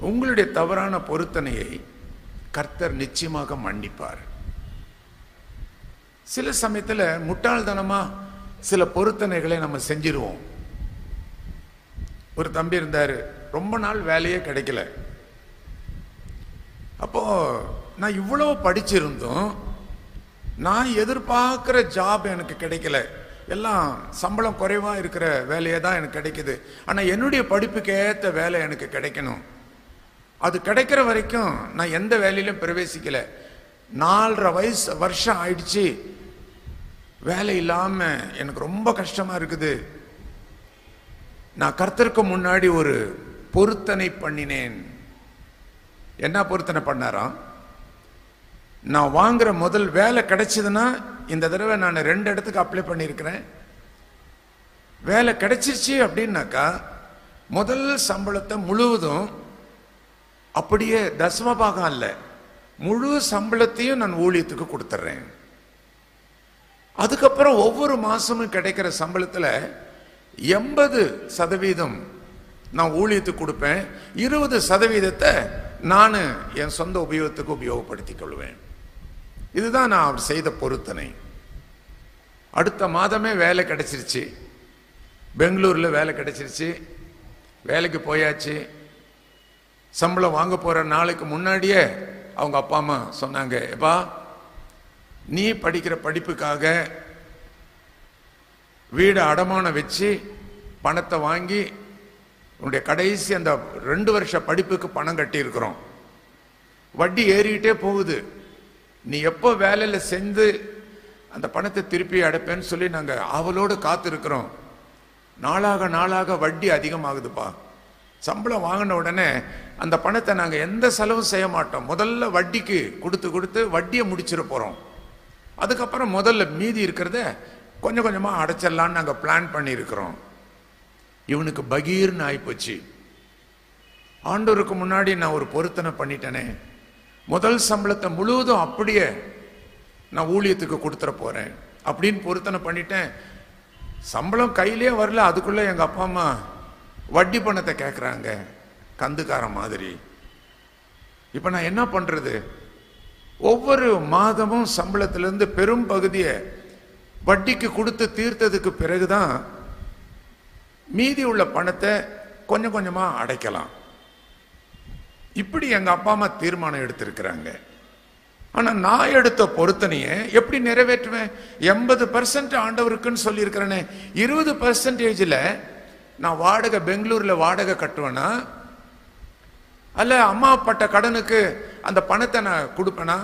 உங்களுடைய தவறான பொருத்தனையை கர்த்தர் நிச்சயமாக மன்னிப்பார் சில சமயத்துல முட்டாள்தனமா சில பொருத்தனைகளை நம்ம செஞ்சிருவோம் ஒரு தம்பி இருந்தாரு ரொம்ப நாள் வேலையே கிடைக்கல அப்போ நான் இவ்வளவு படிச்சிருந்தும் நான் எதிர்பார்க்கிற ஜாப் எனக்கு கிடைக்கல எல்லாம் சம்பளம் குறைவா இருக்கிற வேலையே தான் எனக்கு கிடைக்குது ஆனா என்னுடைய படிப்புக்கு ஏத்த வேலை எனக்கு கிடைக்கணும் அது கிடைக்கிற வரைக்கும் நான் எந்த வேலையிலும் பிரவேசிக்கல நாலரை வயசு வருஷம் ஆயிடுச்சு வேலை இல்லாம எனக்கு ரொம்ப கஷ்டமா இருக்குது நான் கர்த்தருக்கு முன்னாடி ஒரு பொருத்தனை பண்ணினேன் என்ன பொருத்தனை பண்ணாராம் நான் வாங்குற முதல் வேலை கிடைச்சதுன்னா இந்த தடவை நான் ரெண்டு இடத்துக்கு அப்ளை பண்ணியிருக்கிறேன் வேலை கிடைச்சிருச்சு அப்படின்னாக்கா முதல் சம்பளத்தை முழுவதும் அப்படியே தசம பாகம் அல்ல முழு சம்பளத்தையும் நான் ஊழியத்துக்கு கொடுத்துட்றேன் அதுக்கப்புறம் ஒவ்வொரு மாசமும் கிடைக்கிற சம்பளத்துல எண்பது சதவீதம் நான் ஊழியத்துக்கு கொடுப்பேன் இருபது சதவீதத்தை நான் என் சொந்த உபயோகத்துக்கு உபயோகப்படுத்திக் கொள்வேன் இதுதான் நான் அவர் செய்த பொருத்தனை அடுத்த மாதமே வேலை கிடைச்சிருச்சு பெங்களூர்ல வேலை கிடைச்சிருச்சு வேலைக்கு போயாச்சு சம்பளம் வாங்க போற நாளைக்கு முன்னாடியே அவங்க அப்பா அம்மா சொன்னாங்க எப்பா நீ படிக்கிற படிப்புக்காக வீடு அடமானம் வச்சு பணத்தை வாங்கி உன்னுடைய கடைசி அந்த ரெண்டு வருஷ படிப்புக்கு பணம் கட்டி இருக்கிறோம் வட்டி ஏறிக்கிட்டே போகுது நீ எப்போ வேலையில செஞ்சு அந்த பணத்தை திருப்பி அடைப்பேன்னு சொல்லி நாங்க ஆவலோடு காத்திருக்கிறோம் நாளாக நாளாக வட்டி அதிகமாகுதுப்பா சம்பளம் வாங்கின உடனே அந்த பணத்தை நாங்க எந்த செலவும் செய்ய மாட்டோம் முதல்ல வட்டிக்கு கொடுத்து கொடுத்து வட்டியை முடிச்சிட போறோம் அதுக்கப்புறம் முதல்ல மீதி இருக்கிறத கொஞ்சம் கொஞ்சமா அடைச்சிடலான்னு நாங்க பிளான் பண்ணியிருக்கிறோம் இவனுக்கு பகீர்னு ஆயிப்போச்சு ஆண்டவருக்கு முன்னாடி நான் ஒரு பொருத்தனை பண்ணிட்டேனே முதல் சம்பளத்தை முழுவதும் அப்படியே நான் ஊழியத்துக்கு கொடுத்துட போறேன் அப்படின்னு பொருத்தனை பண்ணிட்டேன் சம்பளம் கையிலே வரல அதுக்குள்ள எங்க அப்பா அம்மா வட்டி பணத்தை கேட்குறாங்க கந்துக்காரன் மாதிரி இப்ப நான் என்ன பண்றது ஒவ்வொரு மாதமும் சம்பளத்திலிருந்து பெரும் பகுதியை வட்டிக்கு கொடுத்து தீர்த்ததுக்கு பிறகுதான் மீதி உள்ள பணத்தை கொஞ்சம் கொஞ்சமா அடைக்கலாம் இப்படி எங்க அப்பா அம்மா தீர்மானம் எடுத்திருக்கிறாங்க ஆனா நான் எடுத்த பொருத்தனைய எப்படி நிறைவேற்றுவேன் எண்பது பர்சன்ட் ஆண்டவருக்குன்னு சொல்லியிருக்கிறேனே இருபது பர்சன்டேஜில் நான் வாடகை பெங்களூர்ல வாடகை கட்டுவேனா அல்ல அம்மா பட்ட கடனுக்கு அந்த பணத்தை நான் கொடுப்பேனா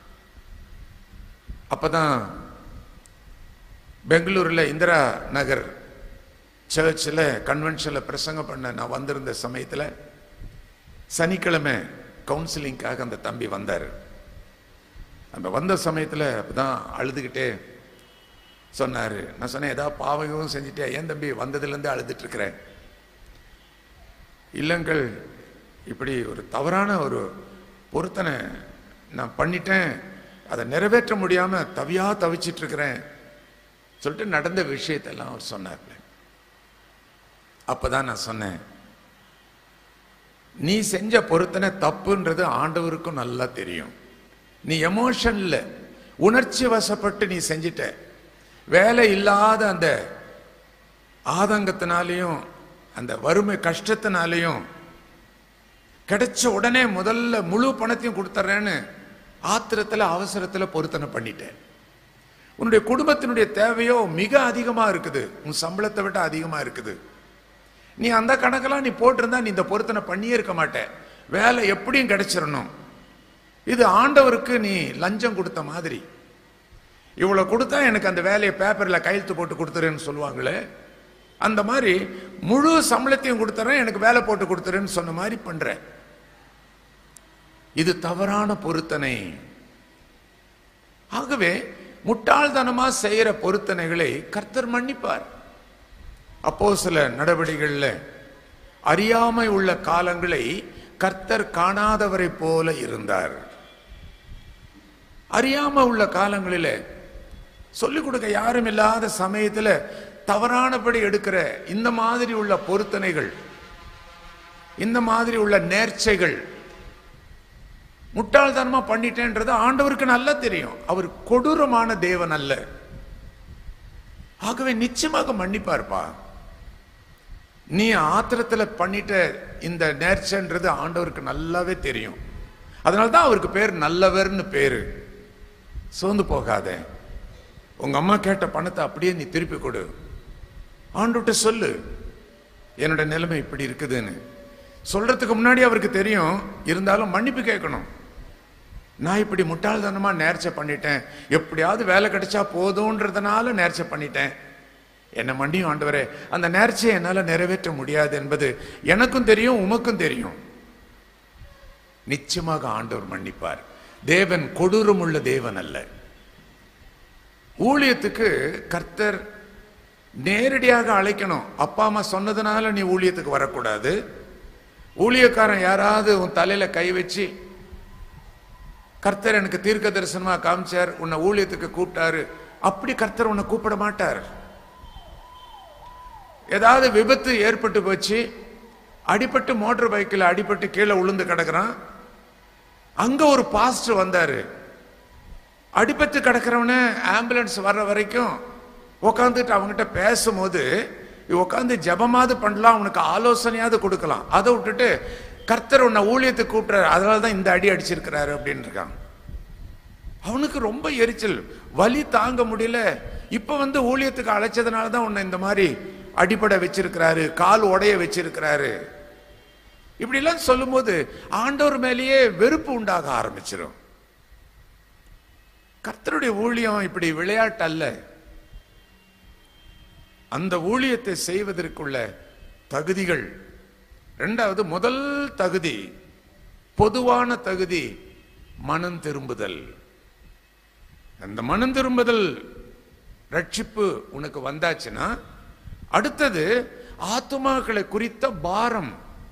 அப்பதான் பெங்களூர்ல இந்திரா நகர் சர்ச்சில் கன்வென்ஷனில் பிரசங்கம் பண்ண நான் வந்திருந்த சமயத்தில் சனிக்கிழமை கவுன்சிலிங்காக அந்த தம்பி வந்தார் அந்த வந்த சமயத்தில் அப்பதான் அழுதுகிட்டே சொன்னார் நான் சொன்னேன் ஏதாவது பாவகம் செஞ்சுட்டே ஏன் தம்பி வந்ததுலேருந்து அழுதுட்டு இருக்கிறேன் இல்லங்கள் இப்படி ஒரு தவறான ஒரு பொருத்தனை நான் பண்ணிட்டேன் அதை நிறைவேற்ற முடியாம தவியா தவிச்சிட்டு இருக்கிறேன் சொல்லிட்டு நடந்த விஷயத்தெல்லாம் அவர் சொன்னார் அப்பதான் நான் சொன்னேன் நீ செஞ்ச பொருத்தனை தப்புன்றது ஆண்டவருக்கும் நல்லா தெரியும் நீ எமோஷன்ல உணர்ச்சி வசப்பட்டு நீ செஞ்சிட்ட வேலை இல்லாத அந்த ஆதங்கத்தினாலையும் அந்த வறுமை கஷ்டத்தினாலையும் கிடைச்ச உடனே முதல்ல முழு பணத்தையும் கொடுத்துட்றேன்னு ஆத்திரத்துல அவசரத்துல பொருத்தனை பண்ணிட்டேன் உன்னுடைய குடும்பத்தினுடைய தேவையோ மிக அதிகமா இருக்குது உன் சம்பளத்தை விட அதிகமா இருக்குது நீ அந்த கணக்கெல்லாம் நீ போட்டிருந்தா நீ இந்த பொருத்தனை பண்ணியே இருக்க மாட்ட வேலை எப்படியும் கிடைச்சிடணும் இது ஆண்டவருக்கு நீ லஞ்சம் கொடுத்த மாதிரி இவ்வளவு கொடுத்தா எனக்கு அந்த வேலையை பேப்பர்ல கையெழுத்து போட்டு கொடுத்துருன்னு சொல்லுவாங்களே அந்த மாதிரி முழு சம்பளத்தையும் கொடுத்துறேன் எனக்கு வேலை போட்டு கொடுத்துருன்னு சொன்ன மாதிரி பண்றேன் இது தவறான பொருத்தனை ஆகவே முட்டாள்தனமா செய்யற பொருத்தனைகளை கர்த்தர் மன்னிப்பார் அப்போ சில நடவடிக்கைகள்ல அறியாமை உள்ள காலங்களை கர்த்தர் காணாதவரை போல இருந்தார் அறியாம உள்ள காலங்களில சொல்லிக் கொடுக்க யாரும் இல்லாத சமயத்துல தவறானபடி எடுக்கிற இந்த மாதிரி உள்ள பொருத்தனைகள் இந்த மாதிரி உள்ள நேர்ச்சைகள் முட்டாள்தனமா பண்ணிட்டேன்றது ஆண்டவருக்கு நல்லா தெரியும் அவர் கொடூரமான தேவன் அல்ல ஆகவே நிச்சயமாக மன்னிப்பார்ப்பா நீ ஆத்திரத்துல பண்ணிட்ட இந்த நேர்ச்சன்றது ஆண்டவருக்கு நல்லாவே தெரியும் அதனால தான் அவருக்கு பேர் நல்லவர்னு பேரு சோர்ந்து போகாத உங்க அம்மா கேட்ட பணத்தை அப்படியே நீ திருப்பி கொடு ஆண்டுகிட்ட சொல்லு என்னோட நிலைமை இப்படி இருக்குதுன்னு சொல்றதுக்கு முன்னாடி அவருக்கு தெரியும் இருந்தாலும் மன்னிப்பு கேட்கணும் நான் இப்படி முட்டாள்தனமா நேர்ச்சை பண்ணிட்டேன் எப்படியாவது வேலை கிடைச்சா போதும்ன்றதுனால நேர்ச்சை பண்ணிட்டேன் என்ன மன்னியும் ஆண்டவரே அந்த நேர்ச்சையை என்னால நிறைவேற்ற முடியாது என்பது எனக்கும் தெரியும் உமக்கும் தெரியும் நிச்சயமாக ஆண்டவர் மன்னிப்பார் தேவன் கொடூரமுள்ள தேவன் அல்ல ஊழியத்துக்கு கர்த்தர் நேரடியாக அழைக்கணும் அப்பா அம்மா சொன்னதுனால நீ ஊழியத்துக்கு வரக்கூடாது ஊழியக்காரன் யாராவது உன் தலையில கை வச்சு கர்த்தர் எனக்கு தீர்க்க தரிசனமா காமிச்சார் உன்னை ஊழியத்துக்கு கூப்பிட்டாரு அப்படி கர்த்தர் உன்னை கூப்பிட மாட்டார் ஏதாவது விபத்து ஏற்பட்டு போச்சு அடிபட்டு மோட்டார் பைக்கில் அடிபட்டு கீழே விழுந்து கிடக்குறான் அங்க ஒரு பாஸ்டர் வந்தாரு அடிபட்டு கிடக்கிறவன ஆம்புலன்ஸ் வர்ற வரைக்கும் உட்காந்துட்டு அவங்ககிட்ட பேசும்போது உட்காந்து ஜபமாவது பண்ணலாம் அவனுக்கு ஆலோசனையாவது கொடுக்கலாம் அதை விட்டுட்டு கர்த்தர் உன்னை ஊழியத்துக்கு கூப்பிட்டாரு அதனால தான் இந்த அடி அடிச்சிருக்கிறாரு அப்படின்னு இருக்கான் அவனுக்கு ரொம்ப எரிச்சல் வலி தாங்க முடியல இப்ப வந்து ஊழியத்துக்கு அழைச்சதுனால தான் உன்னை இந்த மாதிரி அடிபட வச்சிருக்கிறாரு கால் உடைய வச்சிருக்கிறாரு இப்படி எல்லாம் சொல்லும்போது ஆண்டவர் மேலேயே வெறுப்பு உண்டாக ஆரம்பிச்சிடும் கர்த்தருடைய ஊழியம் இப்படி விளையாட்டு அல்ல அந்த ஊழியத்தை செய்வதற்குள்ள தகுதிகள் ரெண்டாவது முதல் தகுதி பொதுவான தகுதி மனம் திரும்புதல் அந்த மனம் திரும்புதல் ரட்சிப்பு உனக்கு வந்தாச்சுன்னா அடுத்தது ஆத்துமாக்களை குறித்த பாரம்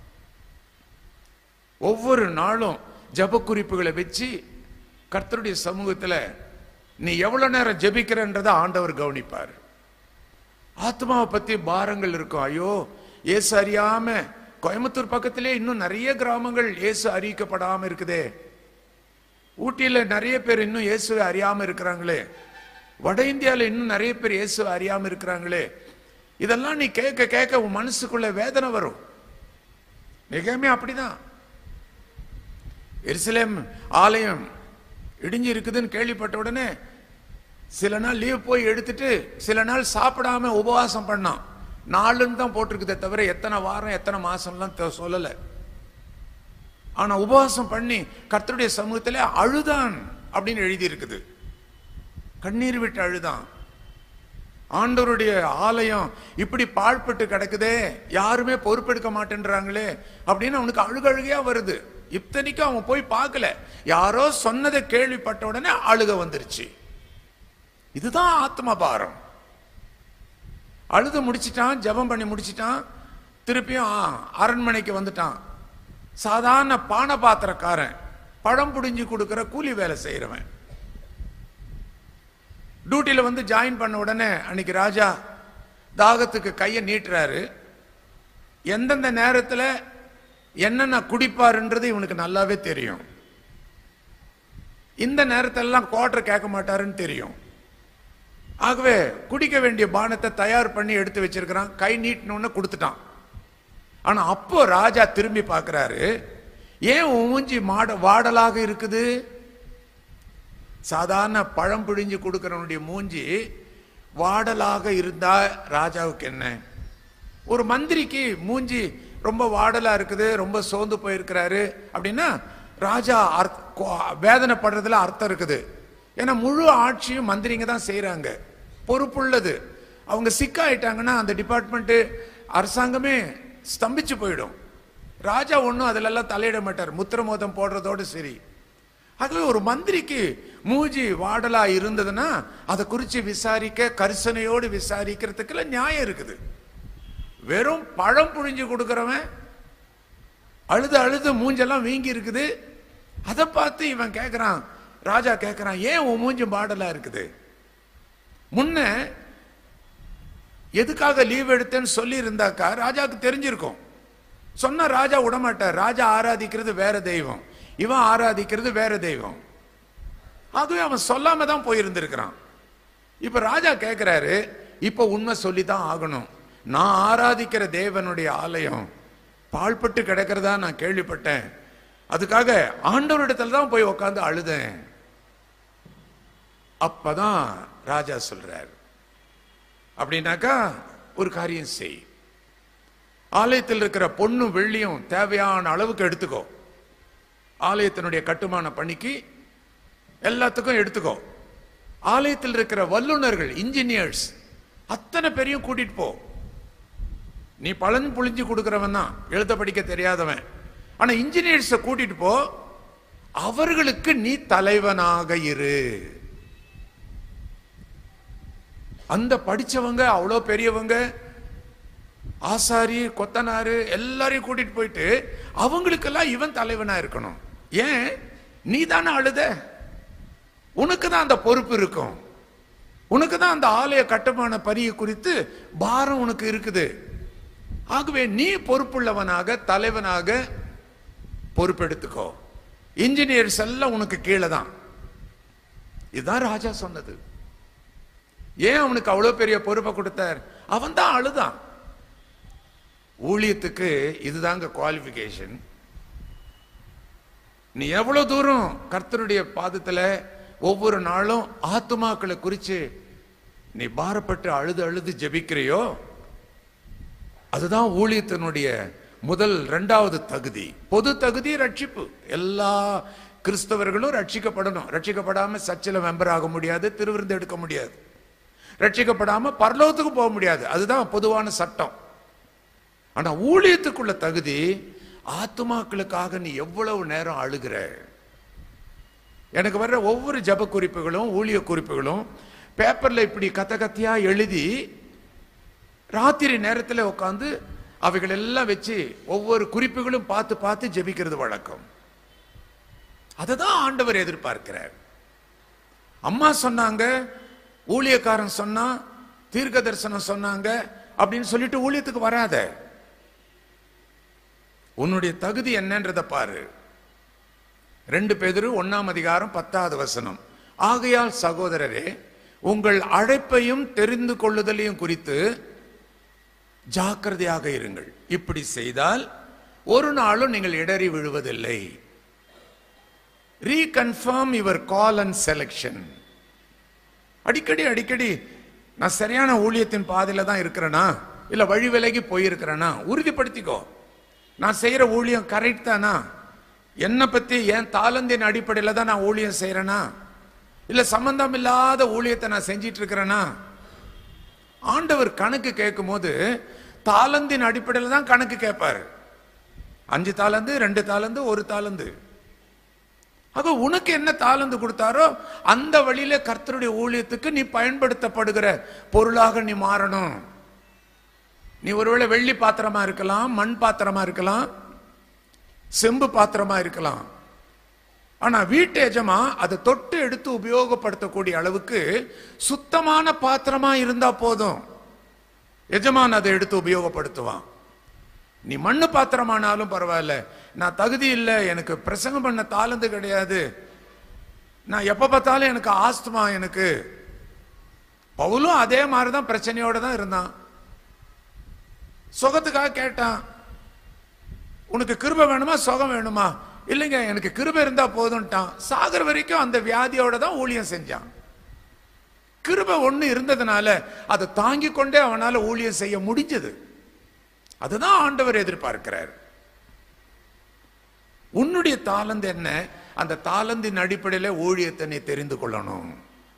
ஒவ்வொரு நாளும் ஜப குறிப்புகளை வச்சு கர்த்தருடைய சமூகத்துல நீ எவ்வளவு நேரம் ஜெபிக்கிறன்றதை ஆண்டவர் கவனிப்பார் ஆத்மாவை பத்தி பாரங்கள் இருக்கும் ஐயோ இயேசு அறியாம கோயம்புத்தூர் பக்கத்திலே இன்னும் நிறைய கிராமங்கள் இயேசு அறிவிக்கப்படாம இருக்குதே ஊட்டியில நிறைய பேர் இன்னும் இயேசுவை அறியாம இருக்கிறாங்களே வட இந்தியால இன்னும் நிறைய பேர் இயேசுவை அறியாம இருக்கிறாங்களே இதெல்லாம் நீ கேட்க கேட்க உன் மனசுக்குள்ள வேதனை வரும் மிகமே அப்படிதான் எருசலேம் ஆலயம் இடிஞ்சு இருக்குதுன்னு கேள்விப்பட்ட உடனே சில நாள் லீவ் போய் எடுத்துட்டு சில நாள் சாப்பிடாம உபவாசம் பண்ணான் நாலுன்னு தான் போட்டிருக்குதே தவிர எத்தனை வாரம் எத்தனை மாசம்லாம் தெ- சொல்லல ஆனா உபவாசம் பண்ணி கர்த்தருடைய சமூகத்திலே அழுதான் அப்படின்னு எழுதி இருக்குது கண்ணீர் விட்டு அழுதான் ஆண்டவருடைய ஆலயம் இப்படி பாழ்பட்டு கிடக்குதே யாருமே பொறுப்பெடுக்க மாட்டேன்றாங்களே அப்படின்னு அவனுக்கு அழுகழுகையா வருது இத்தனைக்கும் அவன் போய் பார்க்கல யாரோ சொன்னதை கேள்விப்பட்ட உடனே அழுக வந்துருச்சு இதுதான் ஆத்ம பாரம் அழுது முடிச்சிட்டான் ஜெபம் பண்ணி முடிச்சிட்டான் திருப்பியும் ஆ, அரண்மனைக்கு வந்துட்டான் சாதாரண பான பாத்திரக்காரன் பழம் புடிஞ்சு கொடுக்கிற கூலி வேலை செய்யறவன் டியூட்டியில வந்து ஜாயின் பண்ண உடனே அன்னைக்கு ராஜா தாகத்துக்கு கையை நீட்டுறாரு எந்தெந்த நேரத்துல என்னென்ன குடிப்பாருன்றது இவனுக்கு நல்லாவே தெரியும் இந்த நேரத்திலலாம் குவார்டர் கேட்க மாட்டாருன்னு தெரியும் ஆகவே குடிக்க வேண்டிய பானத்தை தயார் பண்ணி எடுத்து வச்சிருக்கிறான் கை நீட்டினோன்னு கொடுத்துட்டான் ஆனா அப்போ ராஜா திரும்பி பார்க்கறாரு ஏன் உன் மூஞ்சி மாட வாடலாக இருக்குது சாதாரண பழம் பிழிஞ்சு கொடுக்கறவனுடைய மூஞ்சி வாடலாக இருந்தா ராஜாவுக்கு என்ன ஒரு மந்திரிக்கு மூஞ்சி ரொம்ப வாடலா இருக்குது ரொம்ப சோர்ந்து போயிருக்கிறாரு அப்படின்னா ராஜா அர்த்த- கோ- வேதனைப்படுறதுல அர்த்தம் இருக்குது ஏன்னா முழு ஆட்சியும் மந்திரிங்க தான் செய்றாங்க பொறுப்புள்ளது அவங்க சிக்காயிட்டாங்கன்னா அந்த டிபார்ட்மெண்ட் அரசாங்கமே ஸ்தம்பிச்சு போயிடும் ராஜா ஒன்றும் அதிலெல்லாம் தலையிட மாட்டார் முத்திரமோதம் போடுறதோடு சரி ஆகவே ஒரு மந்திரிக்கு மூஞ்சி வாடலா இருந்ததுன்னா அதை குறித்து விசாரிக்க கரிசனையோடு விசாரிக்கிறதுக்குள்ள நியாயம் இருக்குது வெறும் பழம் புழிஞ்சு கொடுக்கறவன் அழுது அழுது மூஞ்செல்லாம் வீங்கி இருக்குது அதை பார்த்து இவன் கேட்கறான் ராஜா கேட்கறான் ஏன் உன் மூஞ்சி பாடலா இருக்குது முன்ன எதுக்காக லீவ் எடுத்தேன்னு சொல்லி இருந்தாக்கா ராஜாவுக்கு தெரிஞ்சிருக்கும் சொன்ன ராஜா விடமாட்டார் ராஜா ஆராதிக்கிறது வேற தெய்வம் இவன் ஆராதிக்கிறது வேற தெய்வம் அதுவே அவன் சொல்லாம தான் போயிருந்திருக்கிறான் இப்ப ராஜா கேட்கிறாரு இப்ப உண்மை சொல்லித்தான் ஆகணும் நான் ஆராதிக்கிற தேவனுடைய ஆலயம் பாழ்பட்டு கிடக்கிறதா நான் கேள்விப்பட்டேன் அதுக்காக ஆண்டவரிடத்துல தான் போய் உட்கார்ந்து அழுதேன் அப்பதான் ராஜா சொல்றார் அப்படின்னாக்கா ஒரு காரியம் செய் ஆலயத்தில் இருக்கிற பொண்ணும் வெள்ளியும் தேவையான அளவுக்கு எடுத்துக்கோ ஆலயத்தினுடைய கட்டுமான பணிக்கு எல்லாத்துக்கும் எடுத்துக்கோ ஆலயத்தில் இருக்கிற வல்லுனர்கள் இன்ஜினியர்ஸ் அத்தனை பேரையும் கூட்டிட்டு போ நீ பலன் புழிஞ்சு கொடுக்கிறவன் தான் எழுத படிக்க தெரியாதவன் ஆனா இன்ஜினியர்ஸ கூட்டிட்டு போ அவர்களுக்கு நீ தலைவனாக இரு அந்த படிச்சவங்க அவ்வளோ பெரியவங்க ஆசாரி கொத்தனாரு எல்லாரையும் கூட்டிட்டு போயிட்டு அவங்களுக்கெல்லாம் இவன் தலைவனா இருக்கணும் ஏன் நீ தானே அழுத உனக்கு தான் அந்த பொறுப்பு இருக்கும் உனக்கு தான் அந்த ஆலய கட்டுமான பணியை குறித்து பாரம் உனக்கு இருக்குது ஆகவே நீ பொறுப்புள்ளவனாக தலைவனாக பொறுப்பெடுத்துக்கோ இன்ஜினியர்ஸ் எல்லாம் உனக்கு கீழே தான் இதுதான் ராஜா சொன்னது ஏன் அவனுக்கு அவ்வளவு பெரிய பொறுப்பை கொடுத்தார் அவன் தான் அழுதான் ஊழியத்துக்கு இதுதாங்க குவாலிஃபிகேஷன் நீ எவ்வளவு தூரம் கர்த்தருடைய பாதத்துல ஒவ்வொரு நாளும் ஆத்துமாக்களை குறிச்சு நீ பாரப்பட்டு அழுது அழுது ஜெபிக்கிறியோ அதுதான் ஊழியத்தினுடைய முதல் இரண்டாவது தகுதி பொது தகுதி ரட்சிப்பு எல்லா கிறிஸ்தவர்களும் ரட்சிக்கப்படணும் ரட்சிக்கப்படாம சர்ச்சில் மெம்பர் ஆக முடியாது திருவிருந்து எடுக்க முடியாது ரட்சிக்கப்படாம பரலோகத்துக்கு போக முடியாது அதுதான் பொதுவான சட்டம் ஆனா ஊழியத்துக்குள்ள தகுதி ஆத்துமாக்களுக்காக நீ எவ்வளவு நேரம் அழுகிற எனக்கு வர்ற ஒவ்வொரு ஜப குறிப்புகளும் ஊழிய குறிப்புகளும் பேப்பர்ல இப்படி கத்த கத்தியா எழுதி ராத்திரி நேரத்தில் உட்காந்து அவைகள் எல்லாம் வச்சு ஒவ்வொரு குறிப்புகளும் பார்த்து பார்த்து ஜெபிக்கிறது வழக்கம் அதுதான் ஆண்டவர் எதிர்பார்க்கிறார் அம்மா சொன்னாங்க ஊழியக்காரன் சொன்னா தீர்க்க தரிசனம் சொன்னாங்க அப்படின்னு சொல்லிட்டு ஊழியத்துக்கு வராத உன்னுடைய தகுதி என்னன்றத பாரு ரெண்டு பேதரு ஒன்னாம் அதிகாரம் பத்தாவது வசனம் ஆகையால் சகோதரரே உங்கள் அழைப்பையும் தெரிந்து கொள்ளுதலையும் குறித்து ஜாக்கிரதையாக இருங்கள் இப்படி செய்தால் ஒரு நாளும் நீங்கள் இடறி விழுவதில்லை reconfirm your call and selection அடிக்கடி அடிக்கடி நான் சரியான ஊழியத்தின் பாதையில தான் இருக்கிறேனா இல்ல வழி விலகி போயிருக்கிறேனா உறுதிப்படுத்திக்கோ நான் செய்யற ஊழியம் கரெக்ட் தானா என்னை பத்தி என் தாளந்தின் அடிப்படையில தான் நான் ஊழியம் செய்யறேனா இல்ல சம்பந்தம் இல்லாத ஊழியத்தை நான் செஞ்சிட்டு இருக்கிறேனா ஆண்டவர் கணக்கு கேட்கும் போது தாளந்தின் அடிப்படையில் தான் கணக்கு கேட்பாரு அஞ்சு தாளந்து ரெண்டு தாளந்து ஒரு தாளந்து ஆக உனக்கு என்ன தாளந்து கொடுத்தாரோ அந்த வழியில கர்த்தருடைய ஊழியத்துக்கு நீ பயன்படுத்தப்படுகிற பொருளாக நீ மாறணும் நீ ஒருவேளை வெள்ளி பாத்திரமா இருக்கலாம் மண் பாத்திரமா இருக்கலாம் செம்பு பாத்திரமா இருக்கலாம் ஆனா வீட்டு எஜமா அதை தொட்டு எடுத்து உபயோகப்படுத்தக்கூடிய அளவுக்கு சுத்தமான பாத்திரமா இருந்தா போதும் எஜமான் அதை எடுத்து உபயோகப்படுத்துவான் நீ மண்ணு பாத்திரமானாலும் பரவாயில்ல நான் தகுதி இல்லை எனக்கு பிரசங்கம் பண்ண தாளந்து கிடையாது நான் எப்ப பார்த்தாலும் எனக்கு ஆஸ்துமா எனக்கு பவுலும் அதே மாதிரி தான் பிரச்சனையோட தான் இருந்தான் சுகத்துக்காக கேட்டான் உனக்கு கிருபை வேணுமா சுகம் வேணுமா இல்லைங்க எனக்கு கிருபை இருந்தா போதும்ட்டான் சாகர வரைக்கும் அந்த வியாதியோட தான் ஊழியம் செஞ்சான் கிருபை ஒண்ணு இருந்ததுனால அதை தாங்கி கொண்டே அவனால ஊழியம் செய்ய முடிஞ்சது அதுதான் ஆண்டவர் எதிர்பார்க்கிறார் உன்னுடைய தாளந்து என்ன அந்த தாளந்தின் அடிப்படையில ஊழியத்தை நீ தெரிந்து கொள்ளணும்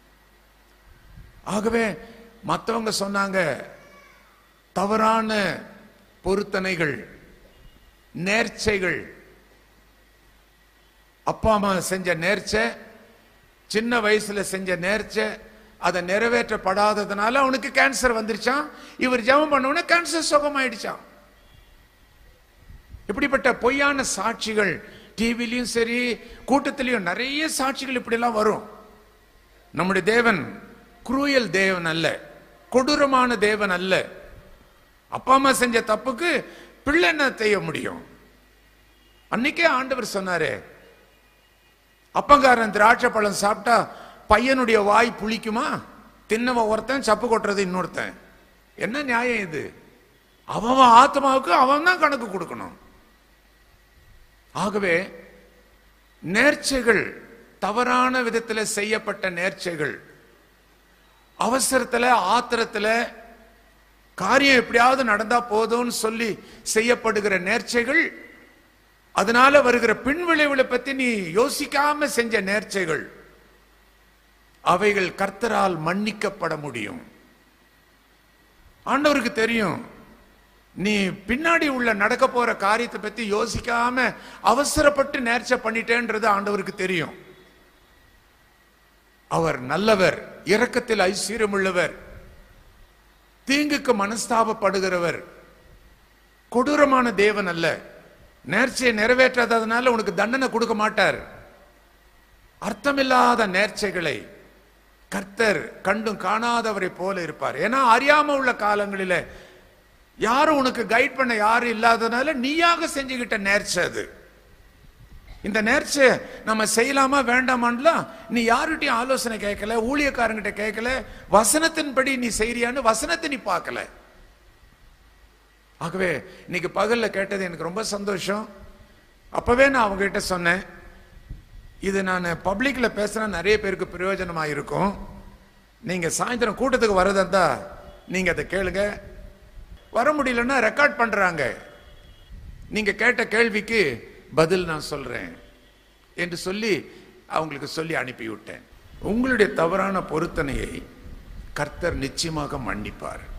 ஆகவே மற்றவங்க சொன்னாங்க தவறான பொருத்தனைகள் நேர்ச்சைகள் அப்பா அம்மா செஞ்ச நேர்ச்சை சின்ன வயசுல செஞ்ச நேர்ச்சை அதை நிறைவேற்றப்படாததுனால அவனுக்கு கேன்சர் வந்துருச்சான் இவர் ஜெபம் பண்ண கேன்சர் சுகமாயிடுச்சான் இப்படிப்பட்ட பொய்யான சாட்சிகள் டிவிலையும் சரி கூட்டத்திலையும் நிறைய சாட்சிகள் இப்படிலாம் வரும் நம்முடைய தேவன் குரூயல் தேவன் அல்ல கொடூரமான தேவன் அல்ல அப்பா அம்மா செஞ்ச தப்புக்கு பிள்ளை என்ன செய்ய முடியும் அன்னைக்கே ஆண்டவர் சொன்னாரே அப்பங்காரன் திராட்சை பழம் சாப்பிட்டா பையனுடைய வாய் புளிக்குமா தின்னவன் ஒருத்தன் சப்பு கொட்டுறது இன்னொருத்தன் என்ன நியாயம் இது அவன் அவன் ஆத்மாவுக்கு அவன் தான் கணக்கு கொடுக்கணும் ஆகவே நேர்ச்சைகள் தவறான விதத்தில் செய்யப்பட்ட நேர்ச்சைகள் அவசரத்துல ஆத்திரத்துல காரியம் எப்படியாவது நடந்தா போதும்னு சொல்லி செய்யப்படுகிற நேர்ச்சைகள் அதனால வருகிற பின்விளைவுகளை பத்தி நீ யோசிக்காம செஞ்ச நேர்ச்சைகள் அவைகள் கர்த்தரால் மன்னிக்கப்பட முடியும் ஆண்டவருக்கு தெரியும் நீ பின்னாடி உள்ள நடக்க போற காரியத்தை பத்தி யோசிக்காம அவசரப்பட்டு நேர்ச்சை பண்ணிட்டேன்றது ஆண்டவருக்கு தெரியும் அவர் நல்லவர் இரக்கத்தில் ஐஸ்வர்யம் உள்ளவர் தீங்குக்கு மனஸ்தாபப்படுகிறவர் கொடூரமான தேவன் அல்ல நேர்ச்சையை நிறைவேற்றாததுனால உனக்கு தண்டனை கொடுக்க மாட்டார் அர்த்தமில்லாத நேர்ச்சைகளை கர்த்தர் கண்டும் காணாதவரை போல இருப்பார் ஏன்னா அறியாம உள்ள காலங்களில யாரும் உனக்கு கைட் பண்ண யாரும் இல்லாதனால நீயாக செஞ்சுக்கிட்ட நேர்ச்சை அது இந்த நேர்ச்சை நம்ம செய்யலாமா வேண்டாமான்லாம் நீ யார்கிட்டயும் ஆலோசனை கேட்கல ஊழியக்காரங்கிட்ட கேட்கல வசனத்தின்படி நீ செய்றியான்னு வசனத்தை நீ பார்க்கல ஆகவே இன்னைக்கு பகல்ல கேட்டது எனக்கு ரொம்ப சந்தோஷம் அப்பவே நான் அவங்க கிட்ட சொன்னேன் இது நான் பப்ளிக்ல பேசுனா நிறைய பேருக்கு பிரயோஜனமா இருக்கும் நீங்க சாயந்தரம் கூட்டத்துக்கு வரதா இருந்தா நீங்க அதை கேளுங்க வர முடியலன்னா ரெக்கார்ட் பண்றாங்க நீங்க கேட்ட கேள்விக்கு பதில் நான் சொல்றேன் என்று சொல்லி அவங்களுக்கு சொல்லி அனுப்பி விட்டேன் உங்களுடைய தவறான பொருத்தனையை கர்த்தர் நிச்சயமாக மன்னிப்பார்